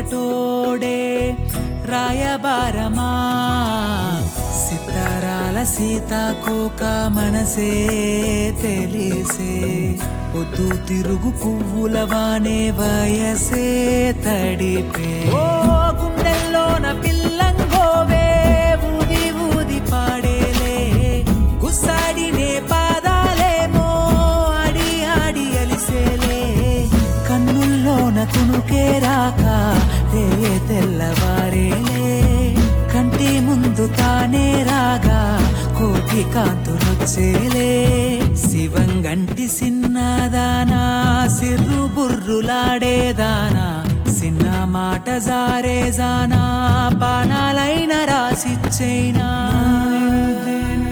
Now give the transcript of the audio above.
వచ్చేటోడే రాయబారమా సితారాల సీతాకోక మనసే తెలిసే పొద్దు తిరుగు పువ్వుల వానే వయసే తడిపే ఓ గుండెల్లోన పిల్లంగోవే ఊది ఊది పాడేలే గుస్సాడినే పాదాలేమో ఆడి ఆడి అలిసేలే కన్నుల్లోన కునుకే రాక రే తెల్లవారేలే కంటి ముందు తానే రాగా కోటి కాంతులొచ్చేలే శివంగంటి సిన్నదానా సిర్రు బుర్రులాడేదానా సిన్న మాట జారే జానా బాణాలైన రాసిచ్చైనా